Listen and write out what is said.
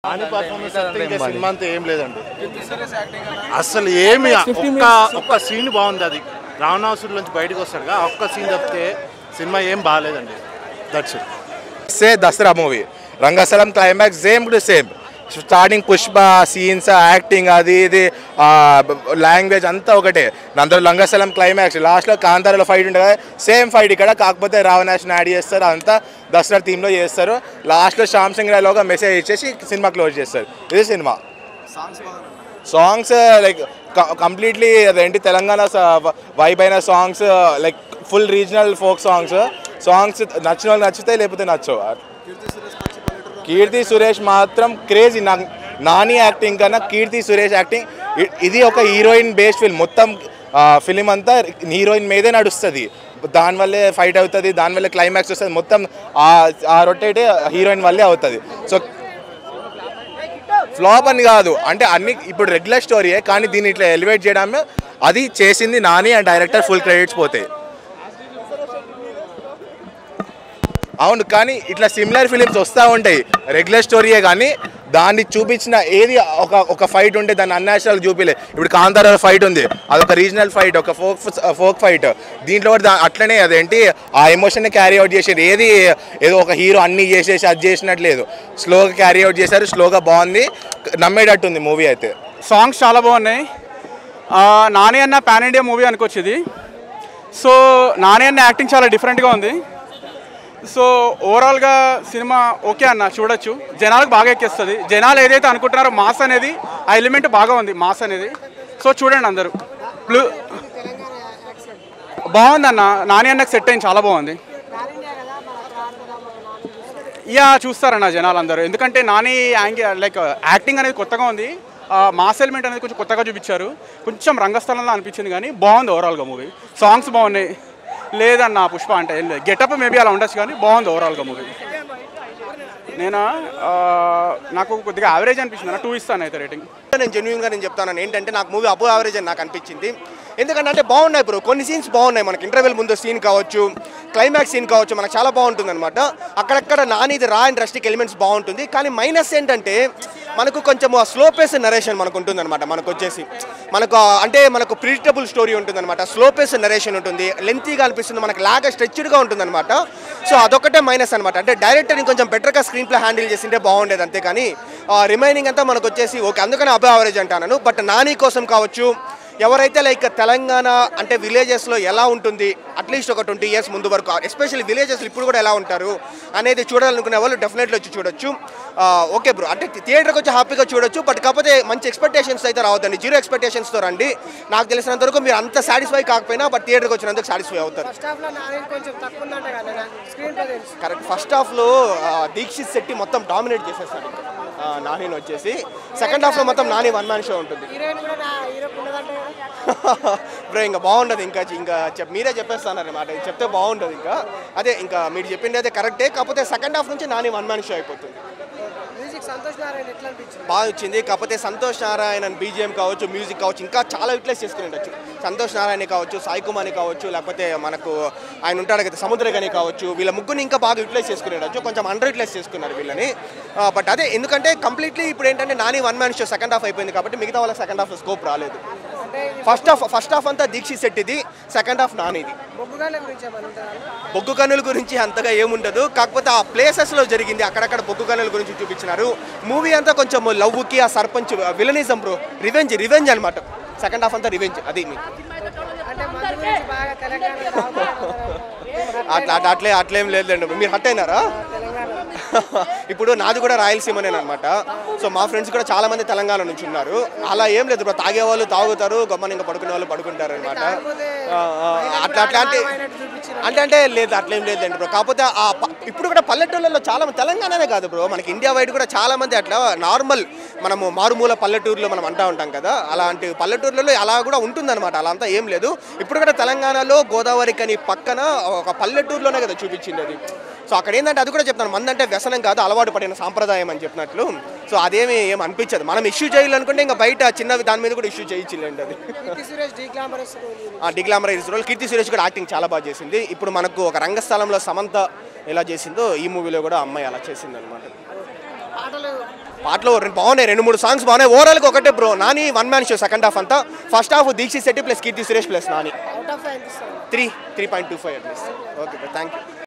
Nani performance అయితే ఇంకా cinema అంతా ఏం లేదండి అసలు ఏమి ఒక్క ఒక్క సీన్ బాగుంది అది రావణాసురు నుంచి బయటకు వస్తాడుగా ఆ ఒక్క సీన్ తప్పితే సినిమా ఏం బాగాలేదండి that's it say Dasara movie Rangasthalam climax same to same starting Pushpa scenes acting అది ఇది లాంగ్వేజ్ అంతా ఒకటే అందరూ రంగస్థలం క్లైమాక్స్ లాస్ట్లో కాంతారలో ఫైట్ ఉంటుంది కదా సేమ్ ఫైట్ ఇక్కడ కాకపోతే రావణాసుని యాడ్ చేస్తారు అదంతా దసరా థీమ్లో చేస్తారు లాస్ట్లో శ్యామ్ సింగ్ రాయ్లోగా మెసేజ్ ఇచ్చేసి సినిమా క్లోజ్ చేస్తారు ఇది సినిమా సాంగ్స్ లైక్ కంప్లీట్లీ అదేంటి తెలంగాణ వైబ్ అయిన songs like full regional folk songs songs నచ్చిన వాళ్ళు నచ్చుతాయి లేకపోతే నచ్చవు కీర్తి సురేష్ మాత్రం క్రేజీ నాకు నాని యాక్టింగ్ కన్నా కీర్తి సురేష్ యాక్టింగ్ ఇ- ఇది ఒక హీరోయిన్ బేస్డ్ ఫిల్మ్ మొత్తం ఫిలిం అంతా హీరోయిన్ మీదే నడుస్తుంది దానివల్లే ఫైట్ అవుతుంది దానివల్లే క్లైమాక్స్ వస్తుంది మొత్తం ఆ- ఆ రొటేటే హీరోయిన్ వల్లే అవుతుంది సో ఫ్లాప్ అని కాదు అంటే అన్ని ఇప్పుడు రెగ్యులర్ స్టోరీయే కానీ దీన్ని ఇట్లా ఎలివేట్ చేయడం అది చేసింది Nani and director full credits పోతాయి అవును కానీ ఇట్లా సిమిలర్ ఫిలిమ్స్ వస్తూ ఉంటాయి రెగ్యులర్ స్టోరీయే కానీ దాన్ని చూపించిన ఏది ఒక ఒక ఫైట్ ఉంటే దాన్ని అన్యాచురల్ చూపిలే ఇప్పుడు కాంతార ఫైట్ ఉంది అదొక రీజనల్ ఫైట్ ఒక ఫోక్ ఫోక్ ఫైట్ దీంట్లో కూడా దా- అట్లనే అదేంటి ఆ ఎమోషన్ని క్యారీ అవుట్ చేసేది ఏది ఏదో ఒక హీరో అన్ని చేసేసి అది చేసినట్లేదు స్లోగా క్యారీ అవుట్ చేశారు స్లోగా బాగుంది నమ్మేటట్టుంది మూవీ అయితే సాంగ్స్ చాలా బాగున్నాయి ఆ, నాని అన్న పాన్ ఇండియా మూవీ అనుకోవచ్చు ఇది సో నాని అన్న యాక్టింగ్ చాలా డిఫరెంట్గా ఉంది సో ఓవరాల్గా సినిమా ఓకే అన్న చూడొచ్చు జనాలకు బాగా ఎక్కేస్తుంది జనాలు ఏదైతే అనుకుంటున్నారో మాస్ అనేది ఆ ఎలిమెంట్ బాగా ఉంది మాస్ అనేది సో చూడండి అందరూ బ్లూ బాగుంది అన్న నాని అన్నకు సెట్ అయింది చాలా బాగుంది యా చూస్తారన్న జనాలు అందరూ ఎందుకంటే నాని యాంగి లైక్ యాక్టింగ్ అనేది కొత్తగా ఉంది ఆ, మాస్ ఎలిమెంట్ అనేది కొంచెం కొత్తగా చూపించారు కొంచెం రంగస్థలంలో అనిపించింది కానీ బాగుంది ఓవరాల్గా మూవీ సాంగ్స్ బాగున్నాయి లేదన్న పుష్ప అంటే ఏం లేదు గెటప్ మేబీ అలా ఉండొచ్చు కానీ బాగుంది ఓవరాల్గా మూవీ నేను ఆ, నాకు కొద్దిగా యావరేజ్ అనిపించింది అన్న టూ ఇస్తాను అయితే రేటింగ్ నేను జెన్యున్గా నేను చెప్తాను ఏంటంటే నాకు మూవీ అబో యావరేజ్ అని నాకు అనిపించింది ఎందుకంటే అంటే బాగున్నాయి బ్రో కొన్ని సీన్స్ బాగున్నాయి మనకి ఇంటర్వెల్ ముందు సీన్ కావచ్చు క్లైమాక్స్ సీన్ కావచ్చు మనకు చాలా బాగుంటుంది అనమాట అక్కడక్కడ నానిది రా అండ్ రస్టిక్ ఎలిమెంట్స్ బాగుంటుంది కానీ మైనస్ ఏంటంటే మనకు కొంచెం స్లో పేస్ నరేషన్ మనకు ఉంటుంది అనమాట మనకు వచ్చేసి మనకు ఆ, అంటే మనకు ప్రిడిక్టబుల్ స్టోరీ ఉంటుంది అనమాట స్లో పేస్ నరేషన్ ఉంటుంది లెంతీగా అనిపిస్తుంది మనకు లాగా స్ట్రెచ్డ్గా ఉంటుంది అనమాట సో అదొకటే మైనస్ అనమాట అంటే డైరెక్టర్ ఇంకొంచెం బెటర్గా స్క్రీన్ ప్లే హ్యాండిల్ చేసింటే బాగుండేది అంతేకాని రిమైనింగ్ అంతా మనకు వచ్చేసి ఓకే అందుకని అబౌ యావరేజ్ అంటాను బట్ నాని కోసం కావచ్చు ఎవరైతే లైక్ తెలంగాణ అంటే విలేజెస్లో ఎలా ఉంటుంది అట్లీస్ట్ ఒక ట్వంటీ ఇయర్స్ ముందు వరకు ఎస్పెషల్లీ విలేజెస్లో ఇప్పుడు కూడా ఎలా ఉంటారు అనేది చూడాలనుకునే వాళ్ళు డెఫినెట్లీ వచ్చి చూడొచ్చు ఓకే బ్రో అంటే థియేటర్కి వచ్చి హ్యాపీగా చూడొచ్చు బట్ కాకపోతే మంచి ఎక్స్పెక్టేషన్స్ అయితే రావద్దండి జీరో ఎక్స్పెక్టేషన్స్తో రండి నాకు తెలిసినంత వరకు మీరు అంత సాటిస్ఫై కాకపోయినా బట్ థియేటర్కి వచ్చినందుకు సాటిస్ఫై అవుతారు ఫస్ట్ హాఫ్ లో నాని కొంచెం తక్కువ ఉందంట కదా స్క్రీన్ ప్రజెన్స్ కరెక్ట్ ఫస్ట్ హాఫ్లో దీక్షిత్ శెట్టి మొత్తం డామినేట్ చేసేస్తాడు ఆ, నానిని వచ్చేసి సెకండ్ హాఫ్లో మొత్తం నాని వన్ మ్యాన్ షో ఉంటుంది హీరోయిన్ కూడా నా హీరో ఉన్నదంట కదా బ్రో ఇంకా బాగుండదు ఇంకా ఇంకా చెప్ మీరే చెప్పేస్తాను అనమాట చెప్తే బాగుండదు ఇంకా అదే ఇంకా మీరు చెప్పింది అయితే కరెక్టే కాకపోతే సెకండ్ హాఫ్ నుంచి నాని వన్ మ్యాన్ షో అయిపోతుంది మ్యూజిక్ సంతోష్ నారాయణ ఎట్లా అనిపించింది బాగా వచ్చింది కాకపోతే సంతోష్ నారాయణ బీజిఎం కావచ్చు మ్యూజిక్ కావచ్చు ఇంకా చాలా యూటిలైజ్ చేసుకుని ఉండొచ్చు సంతోష్ నారాయణ కావచ్చు సాయి కుమార్ని కావచ్చు లేకపోతే మనకు ఆయన ఉంటాడు కదా సముద్రగని కావచ్చు వీళ్ళ ముగ్గురిని ఇంకా బాగా యూటిలైజ్ చేసుకుని ఉండొచ్చు కొంచెం అండర్ యూటిలైజ్ చేసుకున్నారు వీళ్ళని బట్ అదే ఎందుకంటే కంప్లీట్లీ ఇప్పుడు ఏంటంటే Nani one man show second half అయిపోయింది కాబట్టి మిగతా వాళ్ళకి సెకండ్ హాఫ్ స్కోప్ రాలేదు ఫస్ట్ హాఫ్ ఫస్ట్ హాఫ్ అంతా దీక్షిత్ సెట్ ఇది సెకండ్ హాఫ్ నానిది బొగ్గుగాళ్ళ గురించి ఏమైనా ఉంటుందా బొగ్గు కన్నుల గురించి అంతగా ఏముండదు కాకపోతే ఆ ప్లేసెస్లో జరిగింది అక్కడక్కడ బొగ్గు కన్నుల గురించి చూపించినారు మూవీ అంతా కొంచెం లవ్కి ఆ sarpanch villainism bro revenge revenge అనమాట సెకండ్ హాఫ్ అంతా రివెంజ్ అది మీకు అంటే మందు గురించి బాగా తెలంగాణ అట్లా అట్లా అట్లే అట్లేం లేదులేండి మీరు హట్ అయినారా ఇప్పుడు నాది కూడా రాయలసీమనే అనమాట సో మా ఫ్రెండ్స్ కూడా చాలా మంది తెలంగాణ నుంచి ఉన్నారు అలా ఏం లేదు బ్రో తాగే వాళ్ళు తాగుతారు గమ్మని ఇంకా పడుకునే వాళ్ళు పడుకుంటారు అనమాట అట్లా అట్లా అంటే అంటే అంటే లేదు అట్లేం లేదండి బ్రో కాకపోతే ఆ ప- ఇప్పుడు కూడా పల్లెటూళ్ళలో చాలా మంది తెలంగాణనే కాదు బ్రో మనకి ఇండియా వైడ్ కూడా చాలా మంది అట్లా నార్మల్ మనము మారుమూల పల్లెటూరులో మనం అంటా ఉంటాం కదా అలాంటి పల్లెటూర్లలో అలా కూడా ఉంటుందన్నమాట అలా అంతా ఏం లేదు ఇప్పుడు కూడా తెలంగాణలో గోదావరి కని పక్కన ఒక పల్లెటూరులోనే కదా చూపించింది అది సో అక్కడ ఏంటంటే అది కూడా చెప్తాను మందంటే వ్యసనం కాదు అలవాటు పడిన సాంప్రదాయం అని చెప్పినట్లు సో అదేమి ఏం అనిపించదు మనం ఇష్యూ చేయాలనుకుంటే ఇంకా బయట చిన్నవి దాని మీద కూడా ఇష్యూ చేయించిందండి అది కీర్తి సురేష్ డీ గ్లామరస్ ఆ డిగ్లామరైజ్ రోల్ కీర్తి సురేష్ కూడా యాక్టింగ్ చాలా బాగా చేసింది ఇప్పుడు మనకు ఒక రంగస్థలంలో సమంత ఎలా చేసిందో ఈ మూవీలో కూడా అమ్మాయి అలా చేసింది అనమాట పాటలు పాటలు రెండు బాగున్నాయి రెండు మూడు సాంగ్స్ బాగున్నాయి ఓవరాల్గా ఒకటే bro Nani one man show second half అంతా first half Dheekshith Shetty plus Keerthy Suresh plus Nani out of five ఎంత ఇస్తారు three three point two five at least okay thank you